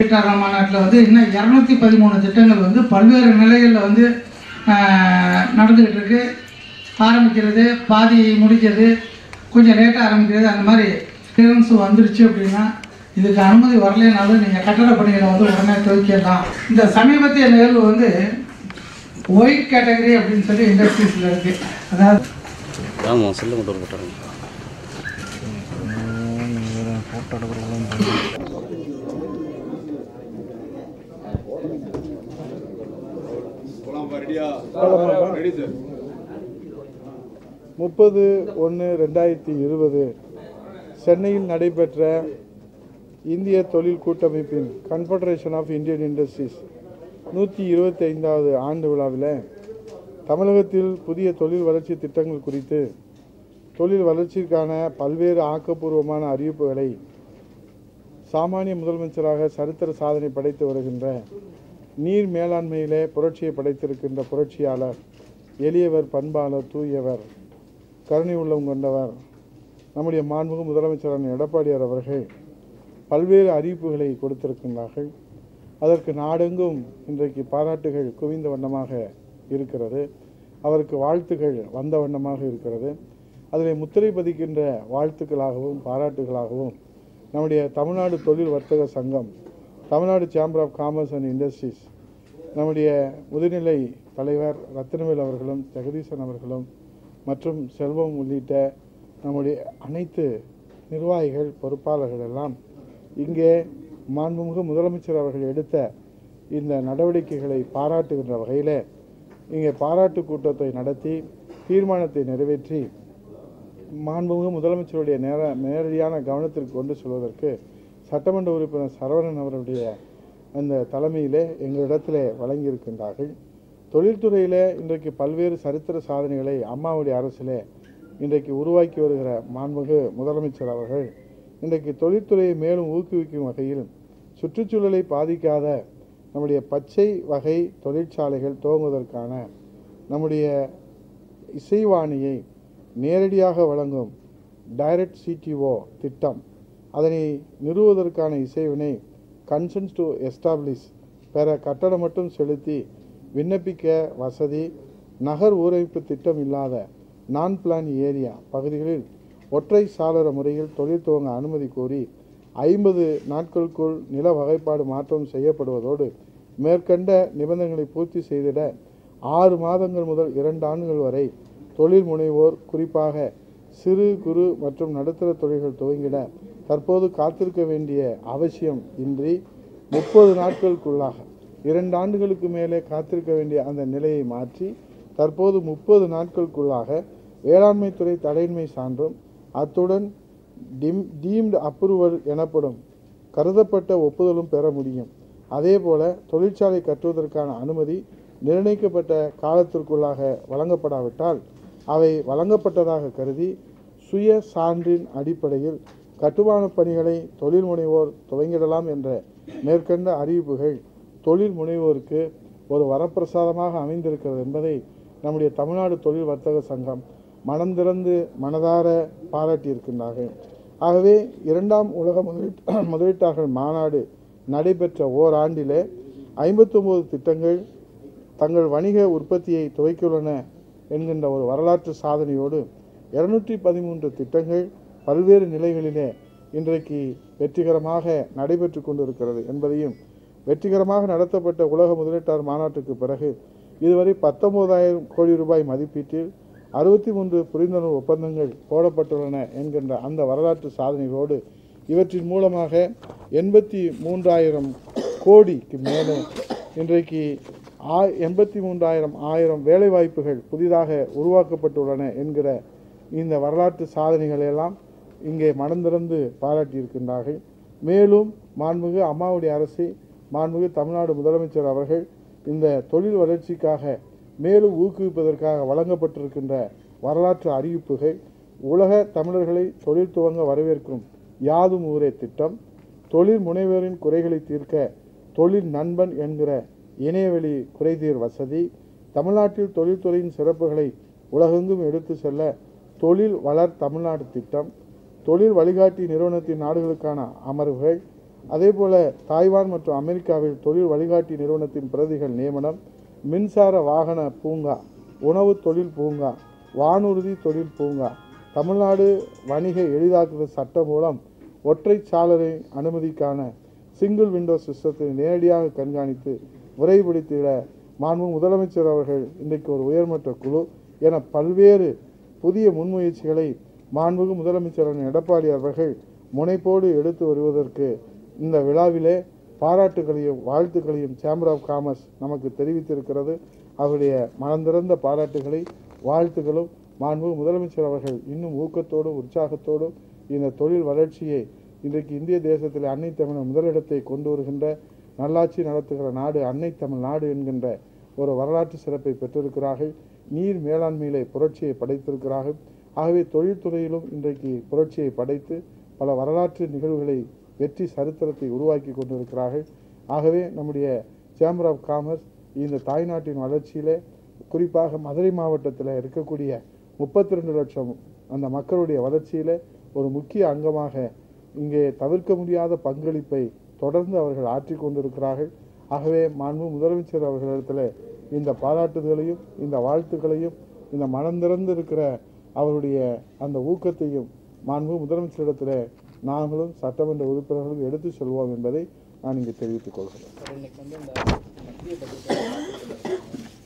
முதலீட்டாளர் மாநாட்டில் வந்து இன்னும் இரநூத்தி பதிமூணு திட்டங்கள் வந்து பல்வேறு நிலைகளில் வந்து ஆஹ், நடந்துக்கிட்டு இருக்கு ஆரம்பிக்கிறது பாதி முடிக்கிறது கொஞ்சம் லேட்டாக ஆரம்பிக்கிறது அந்த மாதிரி கிளியரன்ஸ் வந்துருச்சு அப்படின்னா இதுக்கு அனுமதி வரலைனாலும் நீங்கள் கட்டட பணிகளை வந்து உடனே துவக்கிடலாம் இந்த சமீபத்திய நிகழ்வு வந்து ஒயிட் கேட்டகரி அப்படின்னு சொல்லி இண்டஸ்ட்ரீஸில் இருக்குது அதாவது ஆமாம் செல்லு மட்டும் போட்டாங்க முப்பது ஒன்று ரெண்டாயிரத்தி இருபது சென்னையில் நடைபெற்ற இந்திய தொழில் கூட்டமைப்பின் கன்ஃபெடரேஷன் ஆஃப் இந்தியன் இண்டஸ்ட்ரீஸ் நூற்றி இருபத்தைந்தாவது ஆண்டு விழாவில் தமிழகத்தில் புதிய தொழில் வளர்ச்சி திட்டங்கள் குறித்து தொழில் வளர்ச்சிக்கான பல்வேறு ஆக்கப்பூர்வமான அறிவிப்புகளை சாமானிய முதலமைச்சராக சரித்திர சாதனை படைத்து வருகின்ற நீர் மேலாண்மையிலே புரட்சியை படைத்திருக்கின்ற புரட்சியாளர் எளியவர் பண்பாளர் தூயவர் கருணை உள்ளம் கொண்டவர் நம்முடைய மாண்புமிகு முதலமைச்சரான எடப்பாடியார் அவர்கள் பல்வேறு அறிவிப்புகளை கொடுத்திருக்கின்றார்கள் அதற்கு நாடெங்கும் இன்றைக்கு பாராட்டுகள் குவிந்த வண்ணமாக இருக்கிறது அவருக்கு வாழ்த்துகள் வந்த வண்ணமாக இருக்கிறது அதில் முத்திரை பதிக்கின்ற வாழ்த்துக்களாகவும் பாராட்டுகளாகவும் நம்முடைய தமிழ்நாடு தொழில் வர்த்தக சங்கம் Tamil Nadu chamber of commerce and industries நம்முடைய முதுநிலை தலைவர் ரத்னவேல் அவர்களும் ஜெகதீசன் அவர்களும் மற்றும் செல்வம் உள்ளிட்ட நம்முடைய அனைத்து நிர்வாகிகள் பொறுப்பாளர்கள் எல்லாம் இங்கே மாண்புமிகு முதலமைச்சர் அவர்கள் எடுத்த இந்த நடவடிக்கைகளை பாராட்டுகின்ற வகையில் இங்கே பாராட்டு கூட்டத்தை நடத்தி தீர்மானத்தை நிறைவேற்றி மாண்புமிகு முதலமைச்சருடைய நேர நேரடியான கவனத்திற்கு கொண்டு செல்வதற்கு சட்டமன்ற உறுப்பினர் சரவணன் அவருடைய அந்த தலைமையிலே எங்களிடத்தில் வழங்கியிருக்கின்றார்கள் தொழில்துறையில் இன்றைக்கு பல்வேறு சரித்திர சாதனைகளை அம்மாவுடைய அரசிலே இன்றைக்கு உருவாக்கி வருகிற மாண்புமிகு முதலமைச்சர் அவர்கள் இன்றைக்கு தொழில்துறையை மேலும் ஊக்குவிக்கும் வகையில் சுற்றுச்சூழலை பாதிக்காத நம்முடைய பச்சை வகை தொழிற்சாலைகள் துவங்குவதற்கான நம்முடைய இசைவாணியை நேரடியாக வழங்கும் டைரக்ட் சிடிஓ திட்டம் அதனை நிறுவுவதற்கான இசைவினை கன்சன்ஸ் டு எஸ்டாப்ளிஷ் பெற கட்டணம் மட்டும் செலுத்தி விண்ணப்பிக்க வசதி நகர் ஊரமைப்பு திட்டம் இல்லாத நான் பிளான் ஏரியா பகுதிகளில் ஒற்றை சாளர முறையில் தொழில் துவங்க அனுமதி கோரி ஐம்பது நாட்களுக்குள் நில வகைப்பாடு மாற்றம் செய்யப்படுவதோடு மேற்கண்ட நிபந்தனைகளை பூர்த்தி செய்திட ஆறு மாதங்கள் முதல் இரண்டு ஆண்டுகள் வரை தொழில் முனைவோர் குறிப்பாக சிறு குறு மற்றும் நடுத்தர தொழில்கள் துவங்கிட தற்போது காத்திருக்க வேண்டிய அவசியம் இன்றி முப்பது நாட்களுக்குள்ளாக இரண்டு ஆண்டுகளுக்கு மேலே காத்திருக்க வேண்டிய அந்த நிலையை மாற்றி தற்போது முப்பது நாட்களுக்குள்ளாக வேளாண்மைத்துறை தடையின்மை சான்றும் அத்துடன் டிம் டீம்டு அப்ரூவல் எனப்படும் கருதப்பட்ட ஒப்புதலும் பெற முடியும் அதேபோல தொழிற்சாலை கட்டுவதற்கான அனுமதி நிர்ணயிக்கப்பட்ட காலத்திற்குள்ளாக வழங்கப்படாவிட்டால் அவை வழங்கப்பட்டதாக கருதி சுய சான்றின் அடிப்படையில் கட்டுமானப் பணிகளை தொழில் முனைவோர் துவங்கிடலாம் என்ற மேற்கண்ட அறிவிப்புகள் தொழில் முனைவோருக்கு ஒரு வரப்பிரசாதமாக அமைந்திருக்கிறது என்பதை நம்முடைய தமிழ்நாடு தொழில் வர்த்தக சங்கம் மனம் திறந்து மனதார பாராட்டியிருக்கின்றார்கள் ஆகவே இரண்டாம் உலக முதலீட்டு முதலீட்டாளர்கள் மாநாடு நடைபெற்ற ஓராண்டிலே ஐம்பத்தொம்போது திட்டங்கள் தங்கள் வணிக உற்பத்தியை துவைத்துள்ளன என்கின்ற ஒரு வரலாற்று சாதனையோடு இருநூற்றி பதிமூன்று திட்டங்கள் பல்வேறு நிலைகளிலே இன்றைக்கு வெற்றிகரமாக நடைபெற்று கொண்டிருக்கிறது என்பதையும் வெற்றிகரமாக நடத்தப்பட்ட உலக முதலீட்டாளர் மாநாட்டுக்கு பிறகு இதுவரை பத்தொன்பதாயிரம் கோடி ரூபாய் மதிப்பீட்டில் அறுபத்தி மூன்று புரிந்துணர்வு ஒப்பந்தங்கள் போடப்பட்டுள்ளன என்கின்ற அந்த வரலாற்று சாதனைகளோடு இவற்றின் மூலமாக எண்பத்தி மூன்றாயிரம் கோடிக்கு மேலே இன்றைக்கு ஆ எண்பத்தி மூன்றாயிரம் ஆயிரம் வேலைவாய்ப்புகள் புதிதாக உருவாக்கப்பட்டுள்ளன என்கிற இந்த வரலாற்று சாதனைகளை எல்லாம் இங்கே மனந்திறந்து பாராட்டியிருக்கின்றார்கள் மேலும் மாண்புமிகு அம்மாவுடைய அரசை மாண்புமிகு தமிழ்நாடு முதலமைச்சர் அவர்கள் இந்த தொழில் வளர்ச்சிக்காக மேலும் ஊக்குவிப்பதற்காக வழங்கப்பட்டிருக்கின்ற வரலாற்று அறிவிப்புகள் உலக தமிழர்களை தொழில் துவங்க வரவேற்கும் யாதும் ஊரே திட்டம் தொழில் முனைவோரின் குறைகளை தீர்க்க தொழில் நண்பன் என்கிற இணையவழி குறைதீர் வசதி தமிழ்நாட்டில் தொழில்துறையின் சிறப்புகளை உலகெங்கும் எடுத்து செல்ல தொழில் வளர் தமிழ்நாடு திட்டம் தொழில் வழிகாட்டி நிறுவனத்தின் நாடுகளுக்கான அமர்வுகள் அதேபோல தாய்வான் மற்றும் அமெரிக்காவில் தொழில் வழிகாட்டி நிறுவனத்தின் பிரதிகள் நியமனம் மின்சார வாகன பூங்கா உணவு தொழில் பூங்கா வானூர்தி தொழில் பூங்கா தமிழ்நாடு வணிக எளிதாக்குதல் சட்டம் மூலம் ஒற்றை சாளரை அனுமதிக்கான சிங்கிள் விண்டோ சிஸ்டத்தை நேரடியாக கண்காணித்து விரைவுபடுத்திட மாண்பு முதலமைச்சர் அவர்கள் இன்றைக்கு ஒரு உயர்மட்ட குழு என பல்வேறு புதிய முன்முயற்சிகளை மாண்புகு முதலமைச்சர் அண்ணன் எடப்பாடி அவர்கள் முனைப்போடு எடுத்து வருவதற்கு இந்த விழாவிலே பாராட்டுகளையும் வாழ்த்துக்களையும் சேம்பர் ஆஃப் காமர்ஸ் நமக்கு தெரிவித்திருக்கிறது அவருடைய மனந்திறந்த பாராட்டுகளை வாழ்த்துக்களும் மாண்பு முதலமைச்சர் அவர்கள் இன்னும் ஊக்கத்தோடும் உற்சாகத்தோடும் இந்த தொழில் வளர்ச்சியை இன்றைக்கு இந்திய தேசத்தில் அன்னை தமிழர் முதலிடத்தை கொண்டு வருகின்ற நல்லாட்சி நடத்துகிற நாடு அன்னை தமிழ் நாடு என்கின்ற ஒரு வரலாற்று சிறப்பை பெற்றிருக்கிறார்கள் நீர் மேலாண்மையிலே புரட்சியை படைத்திருக்கிறார்கள் ஆகவே தொழில்துறையிலும் இன்றைக்கு புரட்சியை படைத்து பல வரலாற்று நிகழ்வுகளை வெற்றி சரித்திரத்தை உருவாக்கி கொண்டிருக்கிறார்கள் ஆகவே நம்முடைய சேம்பர் ஆஃப் காமர்ஸ் இந்த தாய்நாட்டின் வளர்ச்சியிலே குறிப்பாக மதுரை மாவட்டத்தில் இருக்கக்கூடிய முப்பத்தி ரெண்டு லட்சம் அந்த மக்களுடைய வளர்ச்சியிலே ஒரு முக்கிய அங்கமாக இங்கே தவிர்க்க முடியாத பங்களிப்பை தொடர்ந்து அவர்கள் ஆற்றிக் கொண்டிருக்கிறார்கள் ஆகவே மாண்பு முதலமைச்சர் அவர்களிடத்தில் இந்த பாராட்டுதலையும் இந்த வாழ்த்துக்களையும் இந்த மனம் திறந்து இருக்கிற அவருடைய அந்த ஊக்கத்தையும் மாண்பு முதலமைச்சரிடத்தில் நாங்களும் சட்டமன்ற உறுப்பினர்களும் எடுத்து செல்வோம் என்பதை நான் இங்கே தெரிவித்துக் கொள்கிறேன் சார் இன்னைக்கு வந்து இந்த மத்திய பட்ஜெட்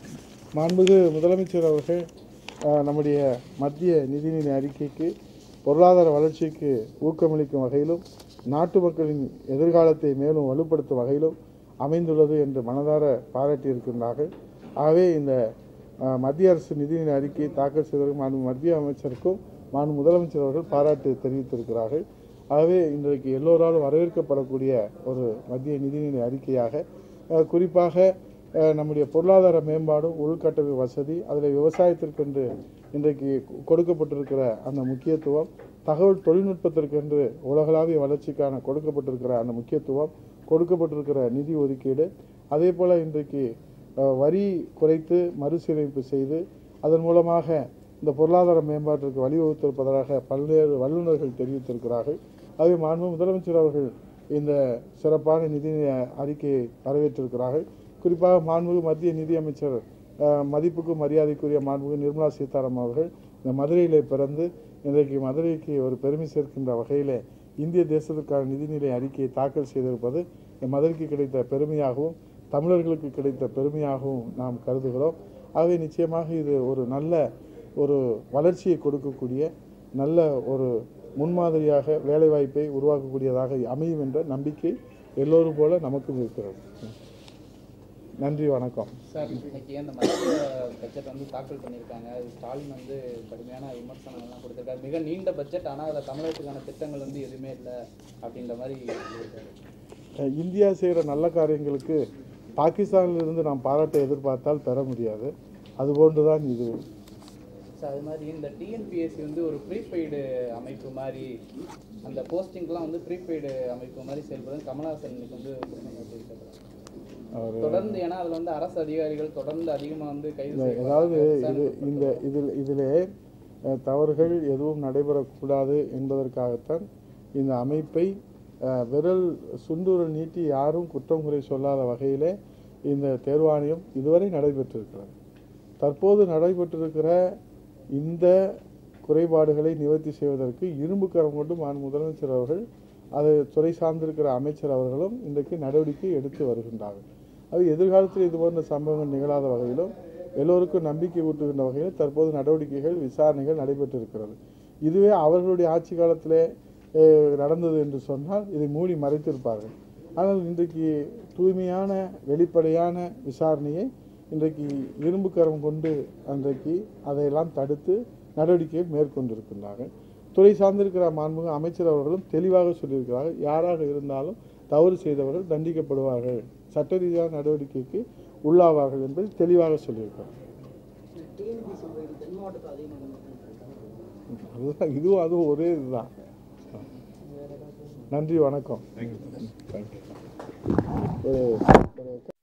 மாண்புகு முதலமைச்சர் அவர்கள் அஹ், நம்முடைய மத்திய நிதிநிலை அறிக்கைக்கு பொருளாதார வளர்ச்சிக்கு ஊக்கமளிக்கும் வகையிலும் நாட்டு மக்களின் எதிர்காலத்தை மேலும் வலுப்படுத்தும் வகையிலும் அமைந்துள்ளது என்று மனதார பாராட்டியிருக்கின்றார்கள் ஆகவே இந்த அஹ், மத்திய அரசு நிதிநிலை அறிக்கையை தாக்கல் செய்வதற்கு மாண்பு மத்திய அமைச்சருக்கும் மாண்பு முதலமைச்சர் அவர்கள் பாராட்டு தெரிவித்திருக்கிறார்கள் ஆகவே இன்றைக்கு எல்லோராலும் வரவேற்கப்படக்கூடிய ஒரு மத்திய நிதிநிலை அறிக்கையாக அஹ், குறிப்பாக அஹ், நம்முடைய பொருளாதார மேம்பாடும் உள்கட்டமைப்பு வசதி அதில் விவசாயத்திற்கென்று இன்றைக்கு கொ- கொடுக்கப்பட்டிருக்கிற அந்த முக்கியத்துவம் தகவல் தொழில்நுட்பத்திற்கென்று உலகளாவிய வளர்ச்சிக்கான கொடுக்கப்பட்டிருக்கிற அந்த முக்கியத்துவம் கொடுக்கப்பட்டிருக்கிற நிதி ஒதுக்கீடு அதே போல் இன்றைக்கு அஹ், வரி குறைத்து மறுசீரமைப்பு செய்து அதன் மூலமாக இந்த பொருளாதார மேம்பாட்டிற்கு வழிவகுத்திருப்பதாக பல்வேறு வல்லுநர்கள் தெரிவித்திருக்கிறார்கள் ஆகவே மாண்பு முதலமைச்சர் அவர்கள் இந்த சிறப்பான நிதி அறிக்கையை வரவேற்றிருக்கிறார்கள் குறிப்பாக மாண்புமிகு மத்திய நிதியமைச்சர் அஹ், மதிப்புக்கும் மரியாதைக்குரிய மாண்புமிகு நிர்மலா சீதாராமன் அவர்கள் இந்த மதுரையிலே பிறந்து இன்றைக்கு மதுரைக்கு ஒரு பெருமை சேர்க்கின்ற வகையிலே இந்திய தேசத்திற்கான நிதிநிலை அறிக்கையை தாக்கல் செய்திருப்பது இந்த மதுரைக்கு கிடைத்த பெருமையாகவும் தமிழர்களுக்கு கிடைத்த பெருமையாகவும் நாம் கருதுகிறோம் ஆகவே நிச்சயமாக இது ஒரு நல்ல ஒரு வளர்ச்சியை கொடுக்கக்கூடிய நல்ல ஒரு முன்மாதிரியாக வேலைவாய்ப்பை உருவாக்கக்கூடியதாக அமையும் என்ற நம்பிக்கை எல்லோரும் போல நமக்கும் இருக்கிறது நன்றி வணக்கம் சார் இன்னைக்கு அந்த மத்திய பட்ஜெட் வந்து தாக்கல் பண்ணியிருக்காங்க அது ஸ்டாலின் வந்து கடுமையான விமர்சனங்கள்லாம் கொடுத்திருக்காரு மிக நீண்ட பட்ஜெட் ஆனால் அதில் தமிழகத்துக்கான திட்டங்கள் வந்து எதுவுமே இல்லை அப்படின்ற மாதிரி சொல்லியிருக்காரு அஹ் இந்தியா செய்கிற நல்ல காரியங்களுக்கு பாகிஸ்தானிலிருந்து நாம் பாராட்டை எதிர்பார்த்தால் பெற முடியாது அதுபோன்று தான் இது சார் அது மாதிரி இந்த டிஎன்பிஎஸ்சி வந்து ஒரு ப்ரீபெய்டு அமைப்பு மாதிரி அந்த போஸ்டிங்லாம் வந்து ப்ரீபெய்டு அமைப்பு மாதிரி செயல்படும் கமலஹாசன் இன்னைக்கு வந்து குற்றம் சாட்டியிருக்காரு. அவர் தொடர்ந்து ஏன்னா அதுல வந்து அரசு அதிகாரிகள் தொடர்ந்து அதிகமா வந்து கைது இல்லை, செய்யப்படுறாங்க. அதாவது இது விசாரணை இந்த இதில் இதிலே அஹ், தவறுகள் எதுவும் நடைபெறக்கூடாது என்பதற்காகத்தான் இந்த அமைப்பை அஹ், விரல் சுண்டுரல் நீட்டி யாரும் குற்றம் குறை சொல்லாத வகையிலே இந்த தேர்வாணையம் இதுவரை நடைபெற்றிருக்கிறது தற்போது நடைபெற்றிருக்கிற இந்த குறைபாடுகளை நிவர்த்தி செய்வதற்கு இரும்பு கரம் கொண்டு மாண்பு முதலமைச்சர் அவர்கள் அது துறை சார்ந்திருக்கிற அமைச்சர் அவர்களும் இன்றைக்கு நடவடிக்கை எடுத்து வருகின்றார்கள் அது எதிர்காலத்தில் இது போன்ற சம்பவங்கள் நிகழாத வகையிலும் எல்லோருக்கும் நம்பிக்கை ஊட்டுகின்ற வகையில் தற்போது நடவடிக்கைகள் விசாரணைகள் நடைபெற்றிருக்கிறது இதுவே அவர்களுடைய ஆட்சி காலத்திலே அஹ், நடந்தது என்று சொன்னால் இதை மூடி மறைத்திருப்பார்கள் ஆனால் இன்றைக்கு தூய்மையான வெளிப்படையான விசாரணையை இன்றைக்கு இரும்பு கரம் கொண்டு அன்றைக்கு அதையெல்லாம் தடுத்து நடவடிக்கைகள் மேற்கொண்டிருக்கின்றார்கள் துறை சார்ந்திருக்கிற மாண்புமிகு அமைச்சர் அவர்களும் தெளிவாக சொல்லியிருக்கிறார்கள் யாராக இருந்தாலும் தவறு செய்தவர்கள் தண்டிக்கப்படுவார்கள் சட்ட ரீதியான நடவடிக்கைக்கு உள்ளாவார்கள் என்பதை தெளிவாக சொல்லியிருக்கிறார் அதுதான் இதுவும் அதுவும் ஒரே இதுதான் நன்றி வணக்கம் தேங்க்யூ ஒரு ஒரு